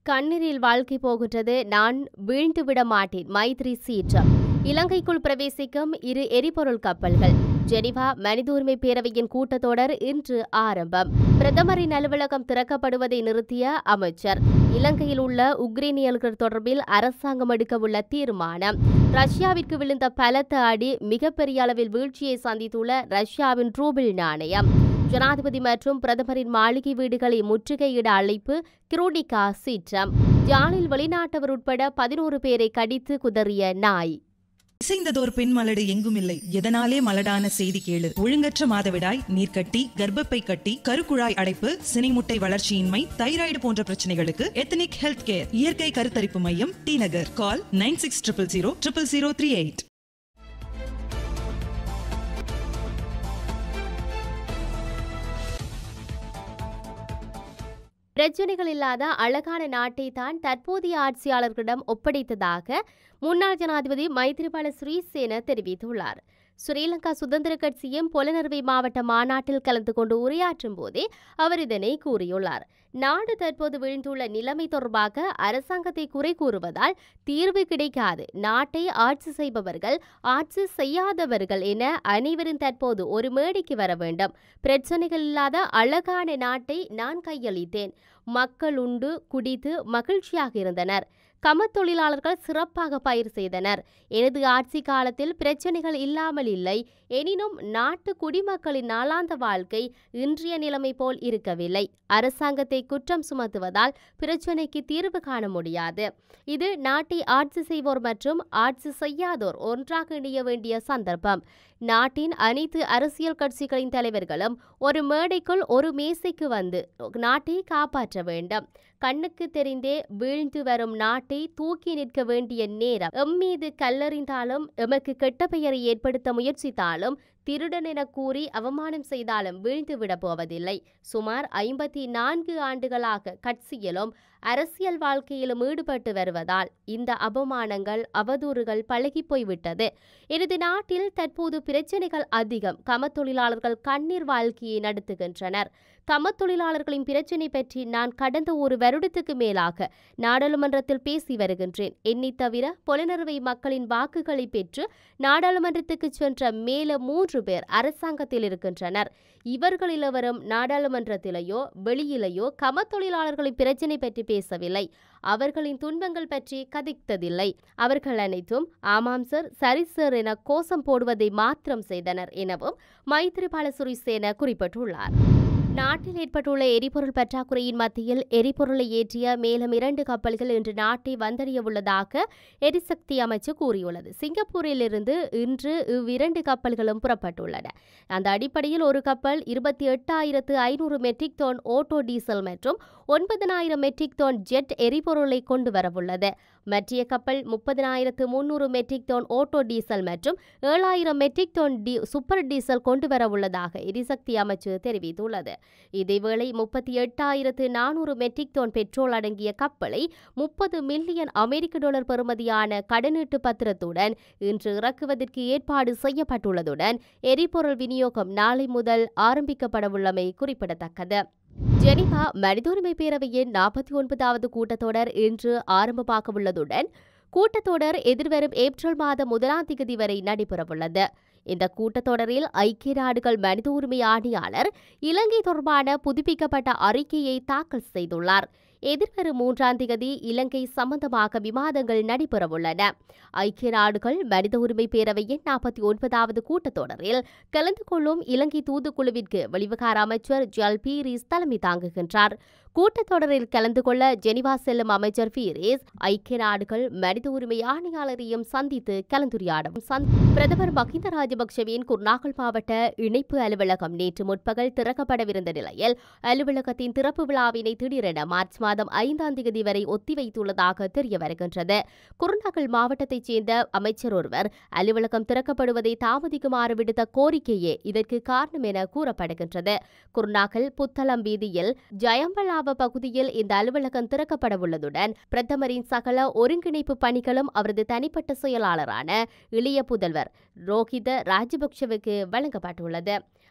கண்ணீரில் வாழ்க்கை போகின்றது நான் வீழ்ந்துவிட மாட்டேன் மைத்ரி சீற்றம் இலங்கைக்குள் பிரவேசிக்கும் இரு எரிபொருள் கப்பல்கள் ஜெனிவா மனித உரிமை பேரவையின் கூட்டத்தொடர் இன்று ஆரம்பம் பிரதமரின் அலுவலகம் திறக்கப்படுவதை நிறுத்திய அமைச்சர் இலங்கையில் உள்ள உக்ரைனியர்கள் தொடர்பில் அரசாங்கம் எடுக்கவுள்ள தீர்மானம் ரஷ்யாவிற்கு விழுந்த பலத்த அடி மிகப்பெரிய அளவில் வீழ்ச்சியை சந்தித்துள்ள ரஷ்யாவின் ரூபிள் நாணயம் ஜனாதிபதி மற்றும் பிரதமரின் மாளிகை வீடுகளை முற்றுகையிட அழைப்பு கிரோனிகா சீற்றம் ஜானில் வெளிநாட்டவர் உட்பட பதினோரு பேரை கடித்து குதறிய நாய் இசைந்ததோர் பெண் மலடு எங்கும் இல்லை எதனாலே மலடான செய்தி கேளு ஒழுங்கற்ற மாதவிடாய் நீர்க்கட்டி கர்ப்பப்பை கட்டி கருக்குழாய் அடைப்பு சினைமுட்டை வளர்ச்சியின்மை தைராய்டு போன்ற பிரச்சனைகளுக்கு எத்தனிக் ஹெல்த் கேர் இயற்கை கருத்தரிப்பு மையம் T Nagar call nine six triple zero triple zero three eight பிரச்சனைகள் இல்லாத அழகான நாட்டை தான் தற்போதைய ஆட்சியாளர்களிடம் ஒப்படைத்ததாக முன்னாள் ஜனாதிபதி மைத்ரிபால சிறிசேன தெரிவித்துள்ளார் ஸ்ரீலங்கா சுதந்திர கட்சியின் புலனறுவை மாவட்ட மாநாட்டில் கலந்து கொண்டு உரையாற்றும் போதே அவர் இதனை கூறியுள்ளார் நாடு தற்போது வீழ்ந்துள்ள நிலைமை தொடர்பாக அரசாங்கத்தை குறை கூறுவதால் தீர்வு கிடைக்காது நாட்டை ஆட்சி செய்பவர்கள் ஆட்சி செய்யாதவர்கள் என அனைவரும் தற்போது ஒரு மேடைக்கு வர வேண்டும் பிரச்சனைகள் இல்லாத அழகான நாட்டை நான் கையளித்தேன் மக்கள் உண்டு குடித்து மகிழ்ச்சியாக இருந்தனர் கமத் தொழிலாளர்கள் சிறப்பாக பயிர் செய்தனர் எனது ஆட்சி காலத்தில் பிரச்சனைகள் இல்லாமல் இல்லை எனினும் நாட்டு குடிமக்களின் நாளாந்த வாழ்க்கை இன்றைய நிலைமை போல் இருக்கவில்லை அரசாங்கத்தை குற்றம் சுமத்துவதால் பிரச்சனைக்கு தீர்வு காண முடியாது இது நாட்டை ஆட்சி செய்வோர் மற்றும் ஆட்சி செய்யாதோர் ஒன்றாக இணைய வேண்டிய சந்தர்ப்பம் நாட்டின் அனைத்து அரசியல் கட்சிகளின் தலைவர்களும் ஒரு மேடைக்குள் ஒரு மேசைக்கு வந்து நாட்டை காப்பாற்ற வேண்டும் கண்ணுக்கு தெரிந்தே வீழ்ந்து வரும் நாட்டை தூக்கி நிற்க வேண்டிய நேரம் எம்மீது கல்லறிந்தாலும் எமக்கு கெட்ட பெயரை ஏற்படுத்த முயற்சித்தாலும் திருடன் என கூறி அவமானம் செய்தாலும் வீழ்ந்து விட போவதில்லை சுமார் ஐம்பத்தி நான்கு ஆண்டுகளாக கட்சியிலும் அரசியல் வாழ்க்கையிலும் ஈடுபட்டு வருவதால் இந்த அவமானங்கள் அவதூறுகள் பழகி போய்விட்டது எனது நாட்டில் தற்போது பிரச்சனைகள் அதிகம் கமத் தொழிலாளர்கள் கண்ணீர் வாழ்க்கையை நடத்துகின்றனர் கமத் தொழிலாளர்களின் பிரச்சினை பற்றி நான் கடந்த ஒரு வருடத்துக்கு மேலாக நாடாளுமன்றத்தில் பேசி வருகின்றேன் என்னை தவிர புலனறுவை மக்களின் வாக்குகளை பெற்று நாடாளுமன்றத்துக்கு சென்ற மேல மூன்று பேர் அரசாங்கத்தில் இருக்கின்றனர் இவர்களில் எவரும் நாடாளுமன்றத்திலேயோ வெளியிலேயோ கமத் தொழிலாளர்களின் பிரச்சினை பற்றி பேசவில்லை அவர்களின் துன்பங்கள் பற்றி கதித்ததில்லை அவர்கள் அனைத்தும் ஆமாம் சார் சரி சார் என கோஷம் போடுவதை மாத்திரம் செய்தனர் எனவும் மைத்ரிபால சிறிசேன குறிப்பிட்டுள்ளார் நாட்டில் ஏற்பட்டுள்ள எரிபொருள் பற்றாக்குறையின் மத்தியில் எரிபொருளை ஏற்றிய மேலும் இரண்டு கப்பல்கள் இன்று நாட்டை வந்தடைய உள்ளதாக எரிசக்தி அமைச்சு கூறியுள்ளது சிங்கப்பூரிலிருந்து இன்று இவ்விரண்டு கப்பல்களும் புறப்பட்டுள்ளன அந்த அடிப்படையில் ஒரு கப்பல் இருபத்தி எட்டாயிரத்து ஐநூறு மெட்ரிக் டன் ஓட்டோ டீசல் மற்றும் ஒன்பதனாயிரம் மெட்ரிக் டன் ஜெட் எரிபொருளை கொண்டு வரவுள்ளது மற்றிய கப்பல் முப்பதனாயிரத்து முன்னூறு மெட்ரிக் டன் ஓட்டோ டீசல் மற்றும் ஏழாயிரம் மெட்ரிக் டன் டி சூப்பர் டீசல் கொண்டு வரவுள்ளதாக எரிசக்தி அமைச்சு தெரிவித்துள்ளது இதேவேளை முப்பத்தி எட்டாயிரத்து நானூறு மெட்ரிக் டன் பெட்ரோல் அடங்கிய கப்பலை முப்பது மில்லியன் அமெரிக்க டாலர் பெறுமதியான கடனீட்டு பத்திரத்துடன் இன்று இறக்குவதற்கு ஏற்பாடு செய்யப்பட்டுள்ளதுடன் எரிபொருள் விநியோகம் நாளை முதல் ஆரம்பிக்கப்படவுள்ளமை குறிப்பிடத்தக்கது ஜெனிவா மனித உரிமை பேரவையின் நாற்பத்தி ஒன்பதாவது கூட்டத்தொடர் இன்று ஆரம்பமாக உள்ளதுடன் கூட்டத்தொடர் எதிர்வரும் ஏப்ரல் மாதம் முதலாம் தேதி வரை நடைபெறவுள்ளது இந்த கூட்டத்தொடரில் ஐக்கிய நாடுகள் மனித உரிமை ஆணையாளர் இலங்கை தொடர்பான புதுப்பிக்கப்பட்ட அறிக்கையை தாக்கல் செய்துள்ளார் எதிர்வரும் மூன்றாம் தேதி இலங்கை சம்பந்தமாக விவாதங்கள் நடைபெறவுள்ளன ஐக்கிய நாடுகள் மனித உரிமை பேரவையின் நாற்பத்தி ஒன்பதாவது கூட்டத்தொடரில் கலந்து கொள்ளும் இலங்கை தூதுக்குழுவிற்கு வெளிவிகார அமைச்சர் ஜல் பீரிஸ் தலைமை தாங்குகின்றார் கூட்டத்தொடரில் கலந்து கொள்ள ஜெனிவா செல்லும் அமைச்சர் பீரிஸ் ஐக்கிய நாடுகள் மனித உரிமை ஆணையாளரையும் சந்தித்து கலந்துரையாடும் பிரதமர் மஹிந்த ராஜபக்சவின் குர்நாகல் மாவட்ட இணைப்பு அலுவலகம் நேற்று முற்பகல் திறக்கப்படவிருந்த நிலையில் அலுவலகத்தின் திறப்பு விழாவினை திடீரென மார்ச் மாதம் ஐந்தாம் தேதி வரை ஒத்திவைத்துள்ளதாக தெரிய வருகின்றது குருநாகல் மாவட்டத்தைச் சேர்ந்த அமைச்சர் ஒருவர் அலுவலகம் திறக்கப்படுவதை தாமதிக்குமாறு விடுத்த கோரிக்கையே இதற்கு காரணம் என கூறப்படுகின்றது குருநாகல் புத்தளம் வீதியில் ஜயம்பலாவ பகுதியில் இந்த அலுவலகம் திறக்கப்பட உள்ளதுடன் பிரதமரின் சகல ஒருங்கிணைப்பு பணிகளும் அவரது தனிப்பட்ட செயலாளரான இளைய புதல்வர் ரோஹித ராஜபக்ஷவுக்கு வழங்கப்பட்டுள்ளது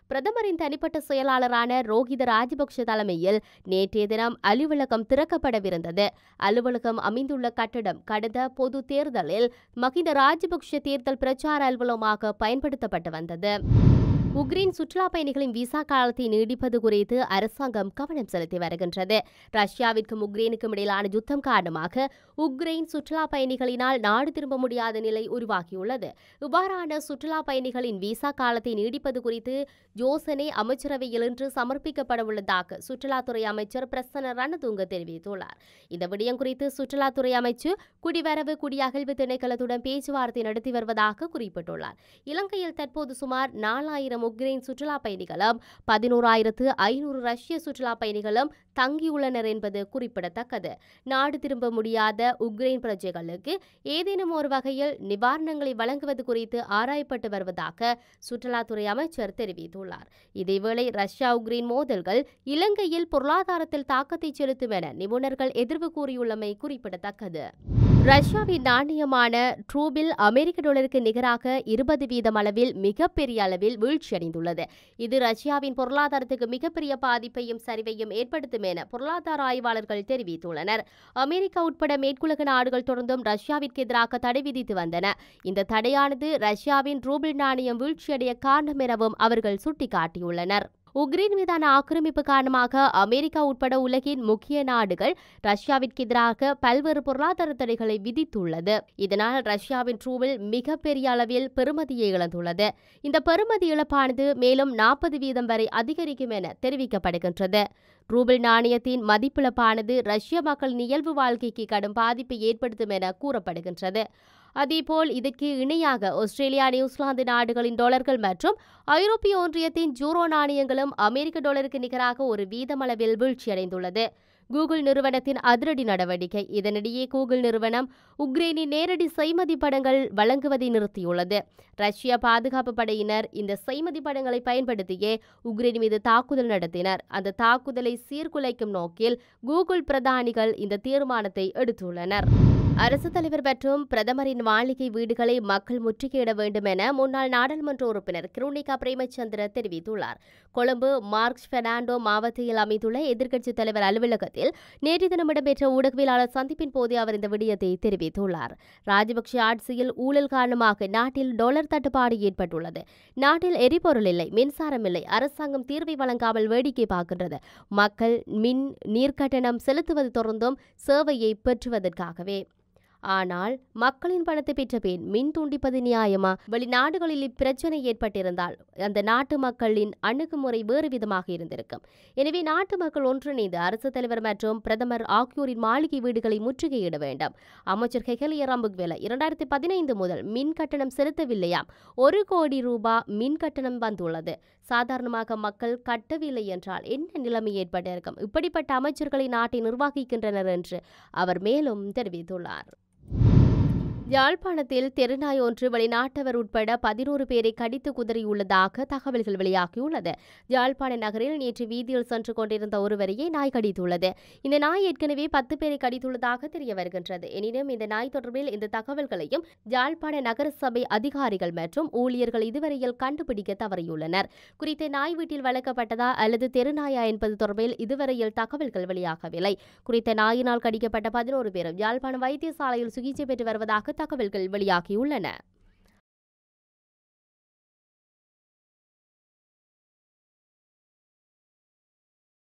பிரதமரின் தனிப்பட்ட செயலாளரான ரோஹித ராஜபக்ஷ தலைமையில் நேற்றைய தினம் அலுவலகம் திறக்கப்படவிருந்தது அலுவலகம் அமைந்துள்ள கட்டடம் கடந்த பொது தேர்தலில் மகிந்த ராஜபக்ஷ தேர்தல் பிரச்சார அலுவலகமாக பயன்படுத்தப்பட்டு வந்தது உக்ரைன் சுற்றுலா பயணிகளின் விசா காலத்தை நீடிப்பது குறித்து அரசாங்கம் கவனம் செலுத்தி வருகின்றது ரஷ்யாவிற்கும் உக்ரைனுக்கும் இடையிலான யுத்தம் காரணமாக உக்ரைன் சுற்றுலா பயணிகளினால் நாடு திரும்ப முடியாத நிலை உருவாகியுள்ளது இவ்வாறான சுற்றுலா பயணிகளின் விசா காலத்தை நீடிப்பது குறித்து யோசனை அமைச்சரவையில் இன்று சமர்ப்பிக்கப்பட உள்ளதாக சுற்றுலாத்துறை அமைச்சர் பிரசன்ன ரணதுங்க தெரிவித்துள்ளார் இந்த விடயம் குறித்து சுற்றுலாத்துறை அமைச்சர் குடிவரவு குடியகழ்வு திணைக்களத்துடன் பேச்சுவார்த்தை நடத்தி வருவதாக குறிப்பிட்டுள்ளார் இலங்கையில் தற்போது சுமார் நாலாயிரம் உக்ரைன் சுற்றுலா பயணிகளும் பதினோராயிரத்து ஐநூறு ரஷ்ய சுற்றுலா பயணிகளும் தங்கியுள்ளனர் என்பது குறிப்பிடத்தக்கது நாடு திரும்ப முடியாத உக்ரைன் பிரஜைகளுக்கு ஏதேனும் ஒரு வகையில் நிவாரணங்களை வழங்குவது குறித்து ஆராயப்பட்டு வருவதாக சுற்றுலாத்துறை அமைச்சர் தெரிவித்துள்ளார் இதேவேளை ரஷ்யா உக்ரைன் மோதல்கள் இலங்கையில் பொருளாதாரத்தில் தாக்கத்தை செலுத்தும் என நிபுணர்கள் எதிர்வு கூறியுள்ளமை குறிப்பிடத்தக்கது ரஷ்யாவின் நாணயமான ட்ரூபில் அமெரிக்க டாலருக்கு நிகராக இருபது வீதம் அளவில் மிகப்பெரிய அளவில் வீழ்ச்சியடைந்துள்ளது இது ரஷ்யாவின் பொருளாதாரத்துக்கு மிகப்பெரிய பாதிப்பையும் சரிவையும் ஏற்படுத்தும் என பொருளாதார ஆய்வாளர்கள் தெரிவித்துள்ளனர் அமெரிக்கா உட்பட மேற்குலக நாடுகள் தொடர்ந்தும் ரஷ்யாவிற்கு எதிராக தடை விதித்து வந்தன இந்த தடையானது ரஷ்யாவின் ரூபிள் நாணயம் வீழ்ச்சியடைய காரணம் எனவும் அவர்கள் சுட்டிக்காட்டியுள்ளனர் உக்ரைன் மீதான ஆக்கிரமிப்பு காரணமாக அமெரிக்கா உட்பட உலகின் முக்கிய நாடுகள் ரஷ்யாவிற்கு எதிராக பல்வேறு பொருளாதார தடைகளை விதித்துள்ளது இதனால் ரஷ்யாவின் ரூபில் மிகப்பெரிய அளவில் பெறுமதியை இழந்துள்ளது இந்த பெறுமதி இழப்பானது மேலும் நாற்பது வீதம் வரை அதிகரிக்கும் என தெரிவிக்கப்படுகின்றது ரூபிள் நாணயத்தின் மதிப்பிழப்பானது ரஷ்ய மக்களின் இயல்பு வாழ்க்கைக்கு கடும் பாதிப்பை ஏற்படுத்தும் என கூறப்படுகின்றது அதேபோல் இதற்கு இணையாக ஆஸ்திரேலியா நியூசிலாந்து நாடுகளின் டாலர்கள் மற்றும் ஐரோப்பிய ஒன்றியத்தின் ஜூரோ நாணயங்களும் அமெரிக்க டாலருக்கு நிகராக ஒரு வீதமளவில் வீழ்ச்சியடைந்துள்ளது கூகுள் நிறுவனத்தின் அதிரடி நடவடிக்கை இதனிடையே கூகுள் நிறுவனம் உக்ரைனின் நேரடி செய்மதி படங்கள் வழங்குவதை நிறுத்தியுள்ளது ரஷ்ய பாதுகாப்பு படையினர் இந்த செய்மதி படங்களை பயன்படுத்தியே உக்ரைன் மீது தாக்குதல் நடத்தினர் அந்த தாக்குதலை சீர்குலைக்கும் நோக்கில் கூகுள் பிரதானிகள் இந்த தீர்மானத்தை எடுத்துள்ளனர் அரசு தலைவர் மற்றும் பிரதமரின் மாளிகை வீடுகளை மக்கள் முற்றுகையிட வேண்டும் என முன்னாள் நாடாளுமன்ற உறுப்பினர் கிருணிகா பிரேமச்சந்திர தெரிவித்துள்ளார் கொழும்பு மார்க்ஸ் பெர்னாண்டோ மாவட்டத்தில் அமைந்துள்ள எதிர்க்கட்சித் தலைவர் அலுவலகத்தில் நேற்று தினம் இடம்பெற்ற ஊடகவியலாளர் சந்திப்பின் போதே அவர் இந்த விடயத்தை தெரிவித்துள்ளார் ராஜபக்ஷ ஆட்சியில் ஊழல் காரணமாக நாட்டில் டாலர் தட்டுப்பாடு ஏற்பட்டுள்ளது நாட்டில் எரிபொருள் இல்லை மின்சாரம் இல்லை அரசாங்கம் தீர்வை வழங்காமல் வேடிக்கை பார்க்கின்றது மக்கள் மின் நீர்க்கட்டணம் செலுத்துவது தொடர்ந்தும் சேவையை பெற்றுவதற்காகவே ஆனால் மக்களின் பணத்தை பெற்ற பின் மின் துண்டிப்பது நியாயமா வெளிநாடுகளில் இப்பிரச்சனை ஏற்பட்டிருந்தால் அந்த நாட்டு மக்களின் அணுகுமுறை வேறு விதமாக இருந்திருக்கும் எனவே நாட்டு மக்கள் ஒன்றிணைந்து அரசு தலைவர் மற்றும் பிரதமர் ஆகியோரின் மாளிகை வீடுகளை முற்றுகையிட வேண்டும் அமைச்சர் ஹெகலிய ரம்புக்வேல இரண்டாயிரத்தி பதினைந்து முதல் மின் கட்டணம் செலுத்தவில்லையாம் ஒரு கோடி ரூபாய் மின் கட்டணம் வந்துள்ளது சாதாரணமாக மக்கள் கட்டவில்லை என்றால் என்ன நிலைமை ஏற்பட்டிருக்கும் இப்படிப்பட்ட அமைச்சர்களை நாட்டை நிர்வகிக்கின்றனர் என்று அவர் மேலும் தெரிவித்துள்ளார் யாழ்ப்பாணத்தில் தெருநாய் ஒன்று வெளிநாட்டவர் உட்பட பதினோரு பேரை கடித்து குதறியுள்ளதாக தகவல்கள் வெளியாகியுள்ளது யாழ்ப்பாண நகரில் நேற்று வீதியில் சென்று கொண்டிருந்த ஒருவரையே நாய் கடித்துள்ளது இந்த நாய் ஏற்கனவே பத்து பேரை கடித்துள்ளதாக தெரிய வருகின்றது எனினும் இந்த நாய் தொடர்பில் இந்த தகவல்களையும் யாழ்ப்பாண நகர சபை அதிகாரிகள் மற்றும் ஊழியர்கள் இதுவரையில் கண்டுபிடிக்க தவறியுள்ளனர் குறித்த நாய் வீட்டில் வளர்க்கப்பட்டதா அல்லது தெருநாயா என்பது தொடர்பில் இதுவரையில் தகவல்கள் வெளியாகவில்லை குறித்த நாயினால் கடிக்கப்பட்ட பதினோரு பேரும் யாழ்ப்பாணம் வைத்தியசாலையில் சிகிச்சை பெற்று வருவதாக தகவல்கள் வெளியாகியுள்ளன